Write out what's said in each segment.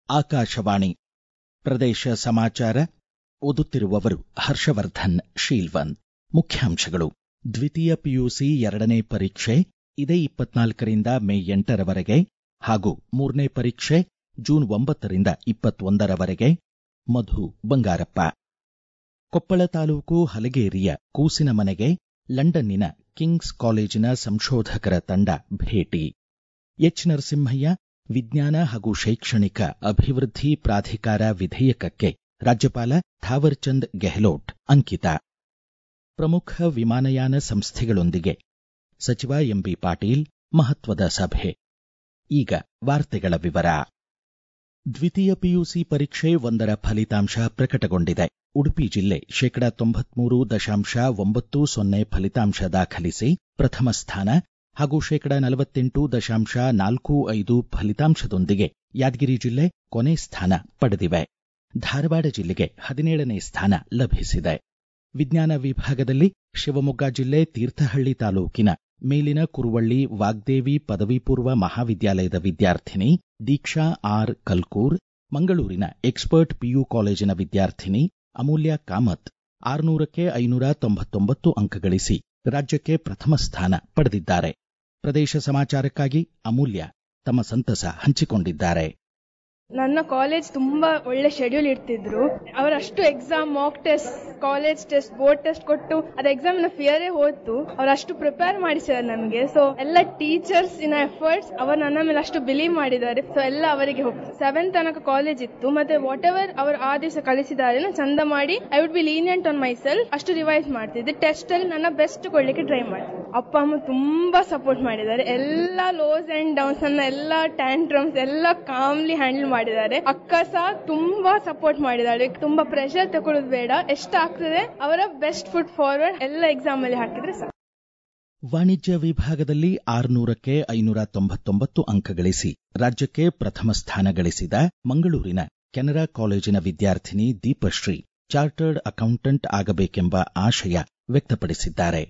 ಆಕಾಶವಾಣಿ ಪ್ರದೇಶ ಸಮಾಚಾರ ಓದುತ್ತಿರುವವರು ಹರ್ಷವರ್ಧನ್ ಶೀಲ್ವನ್ ಮುಖ್ಯಾಂಶಗಳು ದ್ವಿತೀಯ ಪಿಯುಸಿ ಎರಡನೇ ಪರೀಕ್ಷೆ ಇದೇ ಇಪ್ಪತ್ನಾಲ್ಕರಿಂದ ಮೇ ಎಂಟರವರೆಗೆ ಹಾಗೂ ಮೂರನೇ ಪರೀಕ್ಷೆ ಜೂನ್ ಒಂಬತ್ತರಿಂದ ಇಪ್ಪತ್ತೊಂದರವರೆಗೆ ಮಧು ಬಂಗಾರಪ್ಪ ಕೊಪ್ಪಳ ತಾಲೂಕು ಹಲಗೇರಿಯ ಕೂಸಿನ ಮನೆಗೆ ಲಂಡನ್ನಿನ ಕಿಂಗ್ಸ್ ಕಾಲೇಜಿನ ಸಂಶೋಧಕರ ತಂಡ ಭೇಟಿ ಎಚ್ ನರಸಿಂಹಯ್ಯ ವಿಜ್ಞಾನ ಹಾಗೂ ಶೈಕ್ಷಣಿಕ ಅಭಿವೃದ್ಧಿ ಪ್ರಾಧಿಕಾರ ವಿಧೇಯಕಕ್ಕೆ ರಾಜ್ಯಪಾಲ ಥಾವರ್ಚಂದ್ ಗೆಹ್ಲೋಟ್ ಅಂಕಿತ ಪ್ರಮುಖ ವಿಮಾನಯಾನ ಸಂಸ್ಥೆಗಳೊಂದಿಗೆ ಸಚಿವ ಎಂಬಿ ಪಾಟೀಲ್ ಮಹತ್ವದ ಸಭೆ ಈಗ ವಾರ್ತೆಗಳ ವಿವರ ದ್ವಿತೀಯ ಪಿಯುಸಿ ಪರೀಕ್ಷೆ ಒಂದರ ಫಲಿತಾಂಶ ಪ್ರಕಟಗೊಂಡಿದೆ ಉಡುಪಿ ಜಿಲ್ಲೆ ಶೇಕಡ ತೊಂಬತ್ಮೂರು ದಶಾಂಶ ಒಂಬತ್ತು ಸೊನ್ನೆ ಫಲಿತಾಂಶ ದಾಖಲಿಸಿ ಪ್ರಥಮ ಸ್ಥಾನ ಹಾಗೂ ಶೇಕಡ ನಲವತ್ತೆಂಟು ದಶಾಂಶ ನಾಲ್ಕು ಐದು ಫಲಿತಾಂಶದೊಂದಿಗೆ ಯಾದಗಿರಿ ಜಿಲ್ಲೆ ಕೊನೆ ಸ್ಥಾನ ಪಡೆದಿವೆ ಧಾರವಾಡ ಜಿಲ್ಲೆಗೆ ಹದಿನೇಳನೇ ಸ್ಥಾನ ಲಭಿಸಿದೆ ವಿಜ್ಞಾನ ವಿಭಾಗದಲ್ಲಿ ಶಿವಮೊಗ್ಗ ಜಿಲ್ಲೆ ತೀರ್ಥಹಳ್ಳಿ ತಾಲೂಕಿನ ಮೇಲಿನ ಕುರುವಳ್ಳಿ ವಾಗ್ದೇವಿ ಪದವಿ ಪೂರ್ವ ಮಹಾವಿದ್ಯಾಲಯದ ವಿದ್ಯಾರ್ಥಿನಿ ದೀಕ್ಷಾ ಆರ್ ಕಲ್ಕೂರ್ ಮಂಗಳೂರಿನ ಎಕ್ಸ್ಪರ್ಟ್ ಪಿಯು ಕಾಲೇಜಿನ ವಿದ್ಯಾರ್ಥಿನಿ ಅಮೂಲ್ಯ ಕಾಮತ್ ಆರುನೂರಕ್ಕೆ ಐನೂರ ತೊಂಬತ್ತೊಂಬತ್ತು ಅಂಕ ಗಳಿಸಿ ರಾಜ್ಯಕ್ಕೆ ಪ್ರಥಮ ಸ್ಥಾನ ಪಡೆದಿದ್ದಾರೆ ಪ್ರದೇಶ ಸಮಾಚಾರಕ್ಕಾಗಿ ಅಮೂಲ್ಯ ತಮ್ಮ ಸಂತಸ ಹಂಚಿಕೊಂಡಿದ್ದಾರೆ ನನ್ನ ಕಾಲೇಜ್ ತುಂಬಾ ಒಳ್ಳೆ ಶೆಡ್ಯೂಲ್ ಇಡ್ತಿದ್ರು ಅವರಷ್ಟು exam mock test college test board test ಕೊಟ್ಟು ಅದ ಎಕ್ಸಾಮ್ ನ ಫಿಯರೇ ಹೋಯ್ತು ಅವರಷ್ಟು ಪ್ರಿಪೇರ್ ಮಾಡಿಸಿದ್ದಾರೆ ನಮಗೆ ಸೊ ಎಲ್ಲ ಟೀಚರ್ಸ್ ಇನ್ ಎಫರ್ಟ್ಸ್ ಅವರು ನನ್ನ ಮೇಲೆ ಅಷ್ಟು ಬಿಲೀವ್ ಮಾಡಿದ್ದಾರೆ ಸೊ ಎಲ್ಲ ಅವರಿಗೆ ಸೆವೆಂತ್ ತನಕ ಕಾಲೇಜ್ ಇತ್ತು ಮತ್ತೆ ವಾಟ್ ಎವರ್ ಅವರು ಆ ದಿವಸ ಕಲಿಸಿದ್ದಾರೆ ನಾನು ಚಂದ ಮಾಡಿ I would be lenient on my self ಅಷ್ಟು ರಿವೈಸ್ ಮಾಡ್ತಿದ್ದೆ ಟೆಸ್ಟ್ ಅಲ್ಲಿ ನನ್ನ ಬೆಸ್ಟ್ ಕೊಡ್ಲಿಕ್ಕೆ ಟ್ರೈ ಮಾಡ್ತಿದ್ದೆ ಅಪ್ಪ ಅಮ್ಮ ತುಂಬಾ ಸಪೋರ್ಟ್ ಮಾಡಿದ್ದಾರೆ ಎಲ್ಲ ಲೋಸ್ ಅಂಡ್ ಡೌನ್ಸ್ ಅನ್ನ ಎಲ್ಲ ಟ್ಯಾಂಟ್ರಮ್ಸ್ ಎಲ್ಲ ಕಾಮ್ಲಿ ಹ್ಯಾಂಡಲ್ ಮಾಡಿದ್ದಾರೆ ಅಕ್ಕ ಸಹ ತುಂಬಾ ಸಪೋರ್ಟ್ ಮಾಡಿದ್ದಾರೆ ತುಂಬಾ ಪ್ರೆಷರ್ ತಗೊಳ್ಳೋದು ಬೇಡ ಎಷ್ಟಾಗ್ತದೆ ಅವರ ಬೆಸ್ಟ್ ಫುಟ್ ಫಾರ್ವರ್ಡ್ ಎಲ್ಲ ಎಕ್ಸಾಮ್ ಅಲ್ಲಿ ಹಾಕಿದ್ರೆ ಸಾಕು ವಾಣಿಜ್ಯ ವಿಭಾಗದಲ್ಲಿ ಆರುನೂರಕ್ಕೆ ಐನೂರ ತೊಂಬತ್ತೊಂಬತ್ತು ಅಂಕ ಗಳಿಸಿ ರಾಜ್ಯಕ್ಕೆ ಪ್ರಥಮ ಸ್ಥಾನ ಗಳಿಸಿದ ಮಂಗಳೂರಿನ ಕೆನರಾ ಕಾಲೇಜಿನ ವಿದ್ಯಾರ್ಥಿನಿ ದೀಪಶ್ರೀ ಚಾರ್ಟರ್ಡ್ ಅಕೌಂಟೆಂಟ್ ಆಗಬೇಕೆಂಬ ಆಶಯ ವ್ಯಕ್ತಪಡಿಸಿದ್ದಾರೆ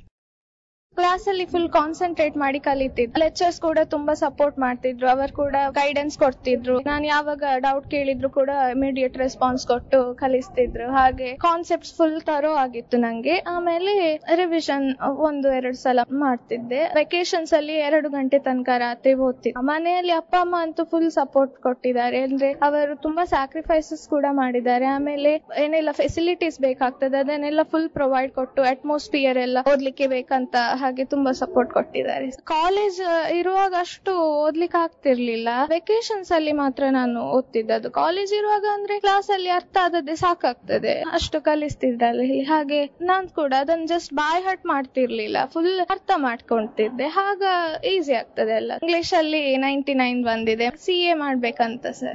ಕ್ಲಾಸ್ ಅಲ್ಲಿ ಫುಲ್ ಕಾನ್ಸಂಟ್ರೇಟ್ ಮಾಡಿ ಕಲಿತಿದ್ರು ಲೆಕ್ಚರ್ಸ್ ಕೂಡ ತುಂಬಾ ಸಪೋರ್ಟ್ ಮಾಡ್ತಿದ್ರು ಅವರು ಕೂಡ ಗೈಡೆನ್ಸ್ ಕೊಡ್ತಿದ್ರು ನಾನು ಯಾವಾಗ ಡೌಟ್ ಕೇಳಿದ್ರು ಕೂಡ ಇಮಿಡಿಯೇಟ್ ರೆಸ್ಪಾನ್ಸ್ ಕೊಟ್ಟು ಕಲಿಸ್ತಿದ್ರು ಹಾಗೆ ಕಾನ್ಸೆಪ್ಟ್ಸ್ ಫುಲ್ ತರೋ ಆಗಿತ್ತು ನಂಗೆ ಆಮೇಲೆ ರಿವಿಷನ್ ಒಂದು ಎರಡು ಸಲ ಮಾಡ್ತಿದ್ದೆ ವೆಕೇಶನ್ಸ್ ಅಲ್ಲಿ ಎರಡು ಗಂಟೆ ತನಕ ರಾತ್ರಿ ಓದ್ತಿದ್ದೆ ಮನೆಯಲ್ಲಿ ಅಪ್ಪ ಅಮ್ಮ ಅಂತೂ ಫುಲ್ ಸಪೋರ್ಟ್ ಕೊಟ್ಟಿದ್ದಾರೆ ಅಂದ್ರೆ ಅವರು ತುಂಬಾ ಸ್ಯಾಕ್ರಿಫೈಸಸ್ ಕೂಡ ಮಾಡಿದ್ದಾರೆ ಆಮೇಲೆ ಏನೆಲ್ಲ ಫೆಸಿಲಿಟೀಸ್ ಬೇಕಾಗ್ತದೆ ಅದನ್ನೆಲ್ಲ ಫುಲ್ ಪ್ರೊವೈಡ್ ಕೊಟ್ಟು ಅಟ್ಮಾಸ್ಫಿಯರ್ ಎಲ್ಲ ಓದ್ಲಿಕ್ಕೆ ಬೇಕಂತ ಹಾಗೆ ತುಂಬಾ ಸಪೋರ್ಟ್ ಕೊಟ್ಟಿದ್ದಾರೆ ಕಾಲೇಜ್ ಇರುವಾಗ ಅಷ್ಟು ಓದ್ಲಿಕ್ಕೆ ಆಗ್ತಿರ್ಲಿಲ್ಲ ವೆಕೇಶನ್ಸ್ ಅಲ್ಲಿ ಮಾತ್ರ ನಾನು ಓದ್ತಿದ್ದದ್ದು ಕಾಲೇಜ್ ಇರುವಾಗ ಅಂದ್ರೆ ಕ್ಲಾಸ್ ಅಲ್ಲಿ ಅರ್ಥ ಆದದ್ದೇ ಸಾಕಾಗ್ತದೆ ಅಷ್ಟು ಕಲಿಸ್ತಿದ್ರಲ್ಲಿ ಹಾಗೆ ನಾನ್ ಕೂಡ ಅದನ್ನ ಜಸ್ಟ್ ಬಾಯ್ ಹಟ್ ಮಾಡ್ತಿರ್ಲಿಲ್ಲ ಫುಲ್ ಅರ್ಥ ಮಾಡ್ಕೊಂತಿದ್ದೆ ಹಾಗ ಈಸಿ ಆಗ್ತದೆ ಎಲ್ಲ ಇಂಗ್ಲಿಷ್ ಅಲ್ಲಿ ನೈಂಟಿ ನೈನ್ ಬಂದಿದೆ ಸಿ ಎ ಮಾಡ್ಬೇಕಂತ ಸರ್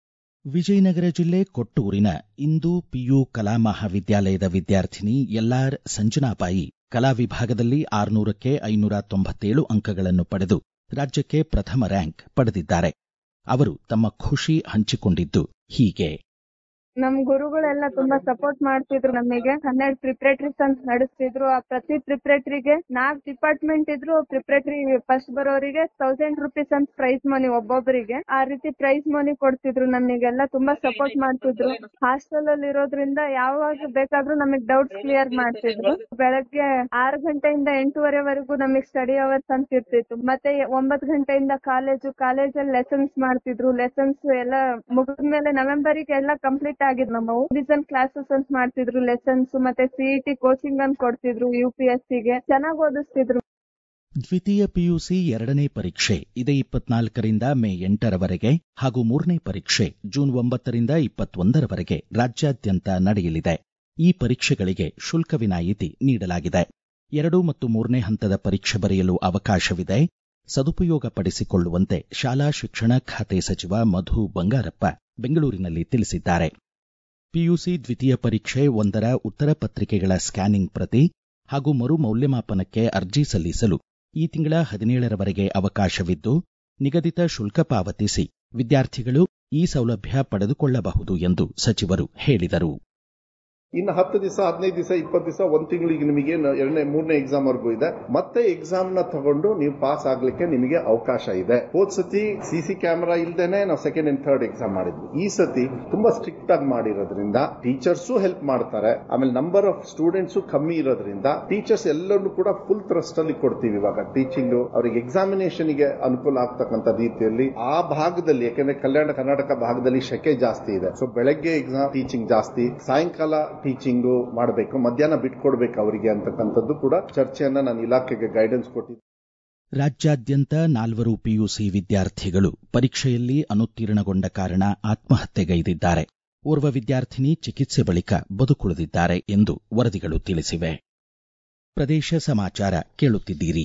ವಿಜಯನಗರ ಜಿಲ್ಲೆ ಕೊಟ್ಟೂರಿನ ಇಂದು ಪಿಯು ಕಲಾ ಮಹಾವಿದ್ಯಾಲಯದ ವಿದ್ಯಾರ್ಥಿನಿ ಎಲ್ಆರ್ ಸಂಜನಾಬಾಯಿ ಕಲಾ ವಿಭಾಗದಲ್ಲಿ ಆರುನೂರಕ್ಕೆ ಐನೂರ ತೊಂಬತ್ತೇಳು ಅಂಕಗಳನ್ನು ಪಡೆದು ರಾಜ್ಯಕ್ಕೆ ಪ್ರಥಮ ರ್ಯಾಂಕ್ ಪಡೆದಿದ್ದಾರೆ ಅವರು ತಮ್ಮ ಖುಷಿ ಹಂಚಿಕೊಂಡಿದ್ದು ಹೀಗೆ ನಮ್ ಗುರುಗಳೆಲ್ಲ ತುಂಬಾ ಸಪೋರ್ಟ್ ಮಾಡ್ತಿದ್ರು ನಮಗೆ ಹನ್ನೆರಡು ಪ್ರಿಪ್ರೇಟರೀಸ್ ಅಂತ ನಡೆಸ್ತಿದ್ರು ಆ ಪ್ರತಿ ಪ್ರಿಪ್ರೇಟರಿಗೆ ನಾಲ್ಕು ಡಿಪಾರ್ಟ್ಮೆಂಟ್ ಇದ್ರು ಪ್ರಿಪ್ರೇಟರಿ ಫಸ್ಟ್ ಬರೋರಿಗೆ ತೌಸಂಡ್ ರುಪೀಸ್ ಅಂತ ಪ್ರೈಸ್ ಮನಿ ಒಬ್ಬೊಬ್ಬರಿಗೆ ಆ ರೀತಿ ಪ್ರೈಸ್ ಮನಿ ಕೊಡ್ತಿದ್ರು ನಮಗೆಲ್ಲ ತುಂಬಾ ಸಪೋರ್ಟ್ ಮಾಡ್ತಿದ್ರು ಹಾಸ್ಟೆಲ್ ಅಲ್ಲಿ ಇರೋದ್ರಿಂದ ಯಾವಾಗ ಬೇಕಾದ್ರೂ ನಮಗ್ ಡೌಟ್ಸ್ ಕ್ಲಿಯರ್ ಮಾಡ್ತಿದ್ರು ಬೆಳಗ್ಗೆ ಆರು ಗಂಟೆಯಿಂದ ಎಂಟೂವರೆವರೆಗೂ ನಮಗ್ ಸ್ಟಡಿ ಅವರ್ಸ್ ಅಂತ ಇರ್ತಿತ್ತು ಮತ್ತೆ ಒಂಬತ್ತು ಗಂಟೆಯಿಂದ ಕಾಲೇಜು ಕಾಲೇಜಲ್ಲಿ ಲೆಸನ್ಸ್ ಮಾಡ್ತಿದ್ರು ಲೆಸನ್ಸ್ ಎಲ್ಲ ಮುಗಿದ್ಮೇಲೆ ನವೆಂಬರಿಗೆ ಎಲ್ಲ ಕಂಪ್ಲೀಟ್ ಆಗಿದ್ ನಮ್ಮವು ರಿವಿಷನ್ ಕ್ಲಾಸಸ್ ಅಂತ ಮಾಡ್ತಿದ್ರು ಲೆಸನ್ಸ್ ಮತ್ತೆ ಸಿಇಟಿ ಕೋಚಿಂಗ್ ಅಂತ ಕೊಡ್ತಿದ್ರು ಯು ಪಿ ಎಸ್ ಸಿಗೆ ಚೆನ್ನಾಗಿ ಓದಿಸ್ತಿದ್ರು ದ್ವಿತೀಯ ಪಿಯುಸಿ ಎರಡನೇ ಪರೀಕ್ಷೆ ಇದೇ ಇಪ್ಪತ್ನಾಲ್ಕರಿಂದ ಮೇ ಎಂಟರವರೆಗೆ ಹಾಗೂ ಮೂರನೇ ಪರೀಕ್ಷೆ ಜೂನ್ ಒಂಬತ್ತರಿಂದ ಇಪ್ಪತ್ತೊಂದರವರೆಗೆ ರಾಜ್ಯಾದ್ಯಂತ ನಡೆಯಲಿದೆ ಈ ಪರೀಕ್ಷೆಗಳಿಗೆ ಶುಲ್ಕ ವಿನಾಯಿತಿ ನೀಡಲಾಗಿದೆ ಎರಡು ಮತ್ತು ಮೂರನೇ ಹಂತದ ಪರೀಕ್ಷೆ ಬರೆಯಲು ಅವಕಾಶವಿದೆ ಸದುಪಯೋಗ ಪಡಿಸಿಕೊಳ್ಳುವಂತೆ ಶಾಲಾ ಶಿಕ್ಷಣ ಖಾತೆ ಸಚಿವ ಮಧು ಬಂಗಾರಪ್ಪ ಬೆಂಗಳೂರಿನಲ್ಲಿ ತಿಳಿಸಿದ್ದಾರೆ ಪಿಯುಸಿ ದ್ವಿತೀಯ ಪರೀಕ್ಷೆ ಒಂದರ ಉತ್ತರ ಪತ್ರಿಕೆಗಳ ಸ್ಕ್ಯಾನಿಂಗ್ ಪ್ರತಿ ಹಾಗೂ ಮರು ಮೌಲ್ಯಮಾಪನಕ್ಕೆ ಅರ್ಜಿ ಸಲ್ಲಿಸಲು ಈ ತಿಂಗಳ ಹದಿನೇಳರವರೆಗೆ ಅವಕಾಶವಿದ್ದು ನಿಗದಿತ ಶುಲ್ಕ ಪಾವತಿಸಿ ವಿದ್ಯಾರ್ಥಿಗಳು ಈ ಸೌಲಭ್ಯ ಪಡೆದುಕೊಳ್ಳಬಹುದು ಎಂದು ಸಚಿವರು ಹೇಳಿದರು ಇನ್ನು ಹತ್ತು ದಿವಸ ಹದಿನೈದು ದಿವಸ ಇಪ್ಪತ್ತು ದಿವಸ ಒಂದ್ ತಿಂಗಳಿಗೆ ನಿಮಗೆ ಎರಡನೇ ಮೂರನೇ ಎಕ್ಸಾಮ್ ವರ್ಗೂ ಇದೆ ಮತ್ತೆ ಎಕ್ಸಾಮ್ ನ ತಗೊಂಡು ನೀವು ಪಾಸ್ ಆಗ್ಲಿಕ್ಕೆ ನಿಮಗೆ ಅವಕಾಶ ಇದೆ ಹೋದ್ ಸತಿ ಸಿಸಿ ಕ್ಯಾಮೆರಾ ಇಲ್ದೇನೆ ನಾವು ಸೆಕೆಂಡ್ ಅಂಡ್ ಥರ್ಡ್ ಎಕ್ಸಾಮ್ ಮಾಡಿದ್ವಿ ಈ ಸತಿ ತುಂಬಾ ಸ್ಟ್ರಿಕ್ಟ್ ಆಗಿ ಮಾಡಿರೋದ್ರಿಂದ ಟೀಚರ್ಸು ಹೆಲ್ಪ್ ಮಾಡ್ತಾರೆ ಆಮೇಲೆ ನಂಬರ್ ಆಫ್ ಸ್ಟೂಡೆಂಟ್ಸ್ ಕಮ್ಮಿ ಇರೋದ್ರಿಂದ ಟೀಚರ್ಸ್ ಎಲ್ಲರೂ ಕೂಡ ಫುಲ್ ಟ್ರಸ್ಟ್ ಅಲ್ಲಿ ಕೊಡ್ತೀವಿ ಇವಾಗ ಟೀಚಿಂಗ್ ಅವರಿಗೆ ಎಕ್ಸಾಮಿನೇಷನ್ ಗೆ ಅನುಕೂಲ ಆಗ್ತಕ್ಕಂಥ ರೀತಿಯಲ್ಲಿ ಆ ಭಾಗದಲ್ಲಿ ಯಾಕಂದ್ರೆ ಕಲ್ಯಾಣ ಕರ್ನಾಟಕ ಭಾಗದಲ್ಲಿ ಶೆಕೆ ಜಾಸ್ತಿ ಇದೆ ಸೊ ಬೆಳಗ್ಗೆ ಎಕ್ಸಾಮ್ ಟೀಚಿಂಗ್ ಜಾಸ್ತಿ ಸಾಯಂಕಾಲ ಟೀಚಿಂಗ್ ಮಾಡಬೇಕು ಮಧ್ಯಾಹ್ನ ಬಿಟ್ಕೊಡ್ಬೇಕು ಅವರಿಗೆ ಅಂತಕ್ಕಂಥದ್ದು ಕೂಡ ಚರ್ಚೆಯನ್ನ ನಾನು ಇಲಾಖೆಗೆ ಗೈಡೆನ್ಸ್ ಕೊಟ್ಟಿದ್ದೆ ರಾಜ್ಯಾದ್ಯಂತ ನಾಲ್ವರು ಪಿಯುಸಿ ವಿದ್ಯಾರ್ಥಿಗಳು ಪರೀಕ್ಷೆಯಲ್ಲಿ ಅನುತ್ತೀರ್ಣಗೊಂಡ ಕಾರಣ ಆತ್ಮಹತ್ಯೆಗೈದಿದ್ದಾರೆ ಓರ್ವ ವಿದ್ಯಾರ್ಥಿನಿ ಚಿಕಿತ್ಸೆ ಬಳಿಕ ಬದುಕುಳಿದಿದ್ದಾರೆ ಎಂದು ವರದಿಗಳು ತಿಳಿಸಿವೆ ಪ್ರದೇಶ ಸಮಾಚಾರ ಕೇಳುತ್ತಿದ್ದೀರಿ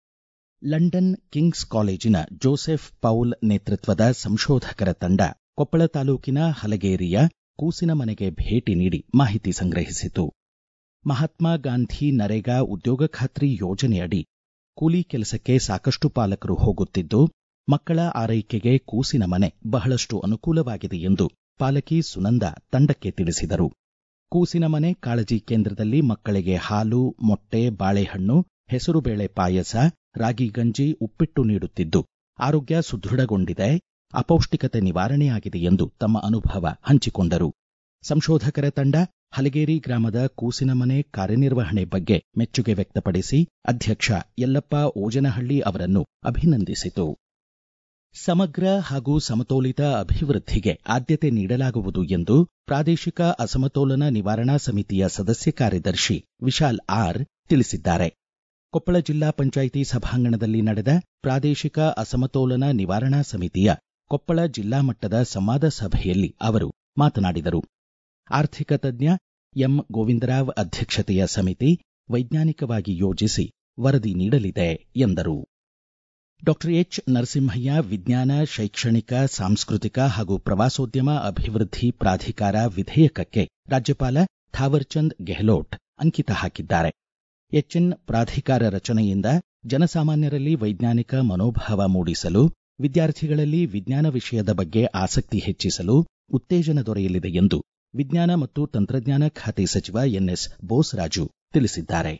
ಲಂಡನ್ ಕಿಂಗ್ಸ್ ಕಾಲೇಜಿನ ಜೋಸೆಫ್ ಪೌಲ್ ನೇತೃತ್ವದ ಸಂಶೋಧಕರ ತಂಡ ಕೊಪ್ಪಳ ತಾಲೂಕಿನ ಹಲಗೇರಿಯ ಕೂಸಿನ ಮನೆಗೆ ಭೇಟಿ ನೀಡಿ ಮಾಹಿತಿ ಸಂಗ್ರಹಿಸಿತು ಮಹಾತ್ಮ ಗಾಂಧಿ ನರೇಗಾ ಉದ್ಯೋಗ ಖಾತ್ರಿ ಯೋಜನೆಯಡಿ ಕೂಲಿ ಕೆಲಸಕ್ಕೆ ಸಾಕಷ್ಟು ಪಾಲಕರು ಹೋಗುತ್ತಿದ್ದು ಮಕ್ಕಳ ಆರೈಕೆಗೆ ಕೂಸಿನ ಮನೆ ಬಹಳಷ್ಟು ಅನುಕೂಲವಾಗಿದೆ ಎಂದು ಪಾಲಕಿ ಸುನಂದ ತಂಡಕ್ಕೆ ತಿಳಿಸಿದರು ಕೂಸಿನ ಮನೆ ಕಾಳಜಿ ಕೇಂದ್ರದಲ್ಲಿ ಮಕ್ಕಳಿಗೆ ಹಾಲು ಮೊಟ್ಟೆ ಬಾಳೆಹಣ್ಣು ಹೆಸರುಬೇಳೆ ಪಾಯಸ ರಾಗಿ ಗಂಜಿ ಉಪ್ಪಿಟ್ಟು ನೀಡುತ್ತಿದ್ದು ಆರೋಗ್ಯ ಸುದೃಢಗೊಂಡಿದೆ ಅಪೌಷ್ಟಿಕತೆ ನಿವಾರಣೆಯಾಗಿದೆ ಎಂದು ತಮ್ಮ ಅನುಭವ ಹಂಚಿಕೊಂಡರು ಸಂಶೋಧಕರ ತಂಡ ಹಲಗೇರಿ ಗ್ರಾಮದ ಕೂಸಿನ ಮನೆ ಕಾರ್ಯನಿರ್ವಹಣೆ ಬಗ್ಗೆ ಮೆಚ್ಚುಗೆ ವ್ಯಕ್ತಪಡಿಸಿ ಅಧ್ಯಕ್ಷ ಯಲ್ಲಪ್ಪ ಓಜನಹಳ್ಳಿ ಅವರನ್ನು ಅಭಿನಂದಿಸಿತು ಸಮಗ್ರ ಹಾಗೂ ಸಮತೋಲಿತ ಅಭಿವೃದ್ಧಿಗೆ ಆದ್ಯತೆ ನೀಡಲಾಗುವುದು ಎಂದು ಪ್ರಾದೇಶಿಕ ಅಸಮತೋಲನ ನಿವಾರಣಾ ಸಮಿತಿಯ ಸದಸ್ಯ ಕಾರ್ಯದರ್ಶಿ ವಿಶಾಲ್ ಆರ್ ತಿಳಿಸಿದ್ದಾರೆ ಕೊಪ್ಪಳ ಜಿಲ್ಲಾ ಪಂಚಾಯಿತಿ ಸಭಾಂಗಣದಲ್ಲಿ ನಡೆದ ಪ್ರಾದೇಶಿಕ ಅಸಮತೋಲನ ನಿವಾರಣಾ ಸಮಿತಿಯ ಕೊಪ್ಪಳ ಜಿಲ್ಲಾ ಮಟ್ಟದ ಸಂವಾದ ಸಭೆಯಲ್ಲಿ ಅವರು ಮಾತನಾಡಿದರು ಆರ್ಥಿಕ ತಜ್ಞ ಎಂ ಗೋವಿಂದರಾವ್ ಅಧ್ಯಕ್ಷತೆಯ ಸಮಿತಿ ವೈಜ್ಞಾನಿಕವಾಗಿ ಯೋಜಿಸಿ ವರದಿ ನೀಡಲಿದೆ ಎಂದರು ಡಾಕ್ಟರ್ ಎಚ್ ನರಸಿಂಹಯ್ಯ ವಿಜ್ಞಾನ ಶೈಕ್ಷಣಿಕ ಸಾಂಸ್ಕೃತಿಕ ಹಾಗೂ ಪ್ರವಾಸೋದ್ಯಮ ಅಭಿವೃದ್ಧಿ ಪ್ರಾಧಿಕಾರ ವಿಧೇಯಕಕ್ಕೆ ರಾಜ್ಯಪಾಲ ಥಾವರ್ಚಂದ್ ಗೆಹ್ಲೋಟ್ ಅಂಕಿತ ಹಾಕಿದ್ದಾರೆ ಎಚ್ಎನ್ ಪ್ರಾಧಿಕಾರ ರಚನೆಯಿಂದ ಜನಸಾಮಾನ್ಯರಲ್ಲಿ ವೈಜ್ಞಾನಿಕ ಮನೋಭಾವ ಮೂಡಿಸಲು ವಿದ್ಯಾರ್ಥಿಗಳಲ್ಲಿ ವಿಜ್ಞಾನ ವಿಷಯದ ಬಗ್ಗೆ ಆಸಕ್ತಿ ಹೆಚ್ಚಿಸಲು ಉತ್ತೇಜನ ದೊರೆಯಲಿದೆ ಎಂದು ವಿಜ್ಞಾನ ಮತ್ತು ತಂತ್ರಜ್ಞಾನ ಖಾತೆ ಸಚಿವ ಎನ್ಎಸ್ ಬೋಸರಾಜು ತಿಳಿಸಿದ್ದಾರೆ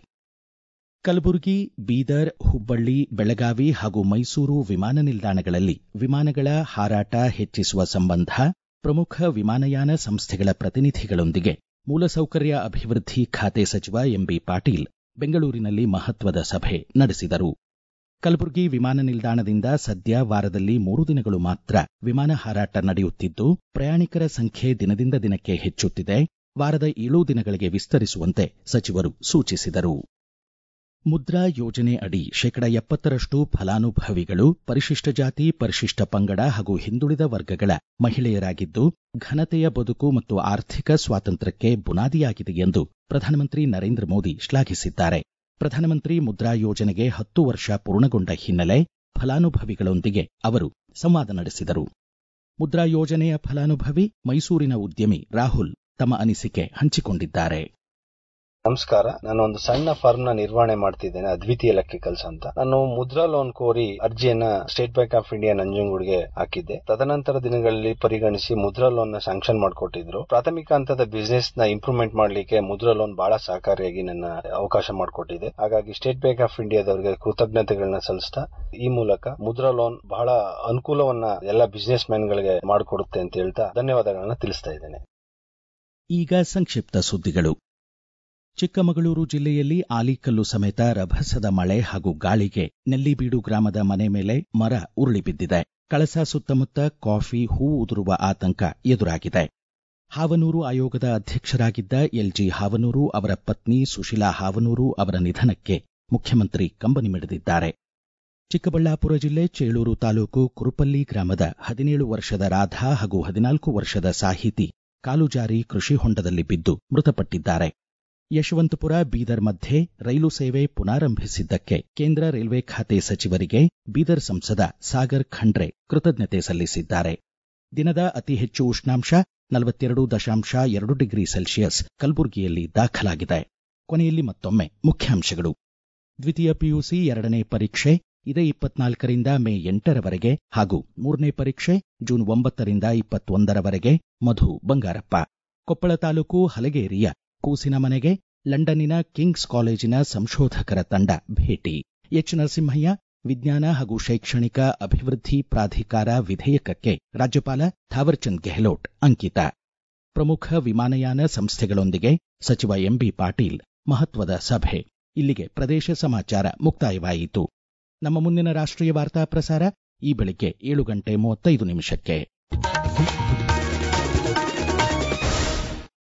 ಕಲಬುರಗಿ ಬೀದರ್ ಹುಬ್ಬಳ್ಳಿ ಬೆಳಗಾವಿ ಹಾಗೂ ಮೈಸೂರು ವಿಮಾನ ನಿಲ್ದಾಣಗಳಲ್ಲಿ ವಿಮಾನಗಳ ಹಾರಾಟ ಹೆಚ್ಚಿಸುವ ಸಂಬಂಧ ಪ್ರಮುಖ ವಿಮಾನಯಾನ ಸಂಸ್ಥೆಗಳ ಪ್ರತಿನಿಧಿಗಳೊಂದಿಗೆ ಮೂಲಸೌಕರ್ಯ ಅಭಿವೃದ್ಧಿ ಖಾತೆ ಸಚಿವ ಎಂಬಿ ಪಾಟೀಲ್ ಬೆಂಗಳೂರಿನಲ್ಲಿ ಮಹತ್ವದ ಸಭೆ ನಡೆಸಿದರು ಕಲಬುರಗಿ ವಿಮಾನ ನಿಲ್ದಾಣದಿಂದ ಸದ್ಯ ವಾರದಲ್ಲಿ ಮೂರು ದಿನಗಳು ಮಾತ್ರ ವಿಮಾನ ಹಾರಾಟ ನಡೆಯುತ್ತಿದ್ದು ಪ್ರಯಾಣಿಕರ ಸಂಖ್ಯೆ ದಿನದಿಂದ ದಿನಕ್ಕೆ ಹೆಚ್ಚುತ್ತಿದೆ ವಾರದ ಏಳು ದಿನಗಳಿಗೆ ವಿಸ್ತರಿಸುವಂತೆ ಸಚಿವರು ಸೂಚಿಸಿದರು ಮುದ್ರಾ ಯೋಜನೆ ಅಡಿ ಶೇಕಡ ಎಪ್ಪತ್ತರಷ್ಟು ಫಲಾನುಭವಿಗಳು ಪರಿಶಿಷ್ಟ ಜಾತಿ ಪರಿಶಿಷ್ಟ ಪಂಗಡ ಹಾಗೂ ಹಿಂದುಳಿದ ವರ್ಗಗಳ ಮಹಿಳೆಯರಾಗಿದ್ದು ಘನತೆಯ ಬದುಕು ಮತ್ತು ಆರ್ಥಿಕ ಸ್ವಾತಂತ್ರ್ಯಕ್ಕೆ ಬುನಾದಿಯಾಗಿದೆ ಎಂದು ಪ್ರಧಾನಮಂತ್ರಿ ನರೇಂದ್ರ ಮೋದಿ ಶ್ಲಾಘಿಸಿದ್ದಾರೆ ಪ್ರಧಾನಮಂತ್ರಿ ಮುದ್ರಾ ಯೋಜನೆಗೆ ಹತ್ತು ವರ್ಷ ಪೂರ್ಣಗೊಂಡ ಹಿನ್ನೆಲೆ ಫಲಾನುಭವಿಗಳೊಂದಿಗೆ ಅವರು ಸಂವಾದ ನಡೆಸಿದರು ಮುದ್ರಾ ಯೋಜನೆಯ ಫಲಾನುಭವಿ ಮೈಸೂರಿನ ಉದ್ಯಮಿ ರಾಹುಲ್ ತಮ್ಮ ಅನಿಸಿಕೆ ಹಂಚಿಕೊಂಡಿದ್ದಾರೆ ನಮಸ್ಕಾರ ನಾನು ಒಂದು ಸಣ್ಣ ಫರ್ಮ್ ನ ನಿರ್ವಹಣೆ ಮಾಡ್ತಿದ್ದೇನೆ ಅದ್ವಿತೀಯ ಎಲೆಕ್ಟ್ರಿಕಲ್ಸ್ ಅಂತ ನಾನು ಮುದ್ರಾ ಲೋನ್ ಕೋರಿ ಅರ್ಜಿಯನ್ನ ಸ್ಟೇಟ್ ಬ್ಯಾಂಕ್ ಆಫ್ ಇಂಡಿಯಾ ನಂಜನಗೂಡ್ಗೆ ಹಾಕಿದ್ದೆ ತದನಂತರ ದಿನಗಳಲ್ಲಿ ಪರಿಗಣಿಸಿ ಮುದ್ರಾ ಲೋನ್ ನ ಸ್ಯಾಂಕ್ಷನ್ ಮಾಡಿಕೊಟ್ಟಿದ್ರು ಪ್ರಾಥಮಿಕ ಹಂತದ ಬಿಸಿನೆಸ್ ನ ಇಂಪ್ರೂವ್ಮೆಂಟ್ ಮಾಡಲಿಕ್ಕೆ ಮುದ್ರಾ ಲೋನ್ ಬಹಳ ಸಹಕಾರಿಯಾಗಿ ನನ್ನ ಅವಕಾಶ ಮಾಡಿಕೊಟ್ಟಿದೆ ಹಾಗಾಗಿ ಸ್ಟೇಟ್ ಬ್ಯಾಂಕ್ ಆಫ್ ಇಂಡಿಯಾದವರಿಗೆ ಕೃತಜ್ಞತೆಗಳನ್ನ ಸಲ್ಲಿಸ್ತಾ ಈ ಮೂಲಕ ಮುದ್ರಾ ಲೋನ್ ಬಹಳ ಅನುಕೂಲವನ್ನ ಎಲ್ಲ ಬಿಸಿನೆಸ್ ಮ್ಯಾನ್ಗಳಿಗೆ ಮಾಡಿಕೊಡುತ್ತೆ ಅಂತ ಹೇಳ್ತಾ ಧನ್ಯವಾದಗಳನ್ನ ತಿಳಿಸ್ತಾ ಇದ್ದೇನೆ ಈಗ ಸಂಕ್ಷಿಪ್ತ ಸುದ್ದಿಗಳು ಚಿಕ್ಕಮಗಳೂರು ಜಿಲ್ಲೆಯಲ್ಲಿ ಆಲಿಕಲ್ಲು ಸಮೇತ ರಭಸದ ಮಳೆ ಹಾಗೂ ಗಾಳಿಗೆ ನೆಲ್ಲಿಬೀಡು ಗ್ರಾಮದ ಮನೆ ಮೇಲೆ ಮರ ಉರುಳಿ ಬಿದ್ದಿದೆ ಕಳಸ ಸುತ್ತಮುತ್ತ ಕಾಫಿ ಹೂ ಉದುರುವ ಆತಂಕ ಎದುರಾಗಿದೆ ಹಾವನೂರು ಆಯೋಗದ ಅಧ್ಯಕ್ಷರಾಗಿದ್ದ ಎಲ್ಜಿ ಹಾವನೂರು ಅವರ ಪತ್ನಿ ಸುಶೀಲಾ ಹಾವನೂರು ಅವರ ನಿಧನಕ್ಕೆ ಮುಖ್ಯಮಂತ್ರಿ ಕಂಬನಿ ಮಿಡಿದಿದ್ದಾರೆ ಚಿಕ್ಕಬಳ್ಳಾಪುರ ಜಿಲ್ಲೆ ಚೇಳೂರು ತಾಲೂಕು ಕುರುಪಲ್ಲಿ ಗ್ರಾಮದ ಹದಿನೇಳು ವರ್ಷದ ರಾಧಾ ಹಾಗೂ ಹದಿನಾಲ್ಕು ವರ್ಷದ ಸಾಹಿತಿ ಕಾಲುಜಾರಿ ಕೃಷಿ ಹೊಂಡದಲ್ಲಿ ಬಿದ್ದು ಮೃತಪಟ್ಟಿದ್ದಾರೆ ಯಶವಂತಪುರ ಬೀದರ್ ಮಧ್ಯೆ ರೈಲು ಸೇವೆ ಪುನಾರಂಭಿಸಿದ್ದಕ್ಕೆ ಕೇಂದ್ರ ರೈಲ್ವೆ ಖಾತೆ ಸಚಿವರಿಗೆ ಬೀದರ್ ಸಂಸದ ಸಾಗರ್ ಖಂಡ್ರೆ ಕೃತಜ್ಞತೆ ಸಲ್ಲಿಸಿದ್ದಾರೆ ದಿನದ ಅತಿ ಹೆಚ್ಚು ಉಷ್ಣಾಂಶ ನಲವತ್ತೆರಡು ದಶಾಂಶ ಎರಡು ಡಿಗ್ರಿ ಸೆಲ್ಸಿಯಸ್ ಕಲಬುರಗಿಯಲ್ಲಿ ದಾಖಲಾಗಿದೆ ಕೊನೆಯಲ್ಲಿ ಮತ್ತೊಮ್ಮೆ ಮುಖ್ಯಾಂಶಗಳು ದ್ವಿತೀಯ ಪಿಯುಸಿ ಎರಡನೇ ಪರೀಕ್ಷೆ ಇದೇ ಇಪ್ಪತ್ನಾಲ್ಕರಿಂದ ಮೇ ಎಂಟರವರೆಗೆ ಹಾಗೂ ಮೂರನೇ ಪರೀಕ್ಷೆ ಜೂನ್ ಒಂಬತ್ತರಿಂದ ಇಪ್ಪತ್ತೊಂದರವರೆಗೆ ಮಧು ಬಂಗಾರಪ್ಪ ಕೊಪ್ಪಳ ತಾಲೂಕು ಹಲಗೇರಿಯ ಕೂಸಿನ ಮನೆಗೆ ಲಂಡನ್ನಿನ ಕಿಂಗ್ಸ್ ಕಾಲೇಜಿನ ಸಂಶೋಧಕರ ತಂಡ ಭೇಟಿ ಎಚ್ ನರಸಿಂಹಯ್ಯ ವಿಜ್ಞಾನ ಹಾಗೂ ಶೈಕ್ಷಣಿಕ ಅಭಿವೃದ್ಧಿ ಪ್ರಾಧಿಕಾರ ವಿಧೇಯಕಕ್ಕೆ ರಾಜ್ಯಪಾಲ ಥಾವರ್ಚಂದ್ ಗೆಹ್ಲೋಟ್ ಅಂಕಿತ ಪ್ರಮುಖ ವಿಮಾನಯಾನ ಸಂಸ್ಥೆಗಳೊಂದಿಗೆ ಸಚಿವ ಎಂಬಿ ಪಾಟೀಲ್ ಮಹತ್ವದ ಸಭೆ ಇಲ್ಲಿಗೆ ಪ್ರದೇಶ ಸಮಾಚಾರ ಮುಕ್ತಾಯವಾಯಿತು ನಮ್ಮ ಮುಂದಿನ ರಾಷ್ಟ್ರೀಯ ವಾರ್ತಾ ಪ್ರಸಾರ ಈ ಬೆಳಿಗ್ಗೆ ಏಳು ಗಂಟೆ ಮೂವತ್ತೈದು ನಿಮಿಷಕ್ಕೆ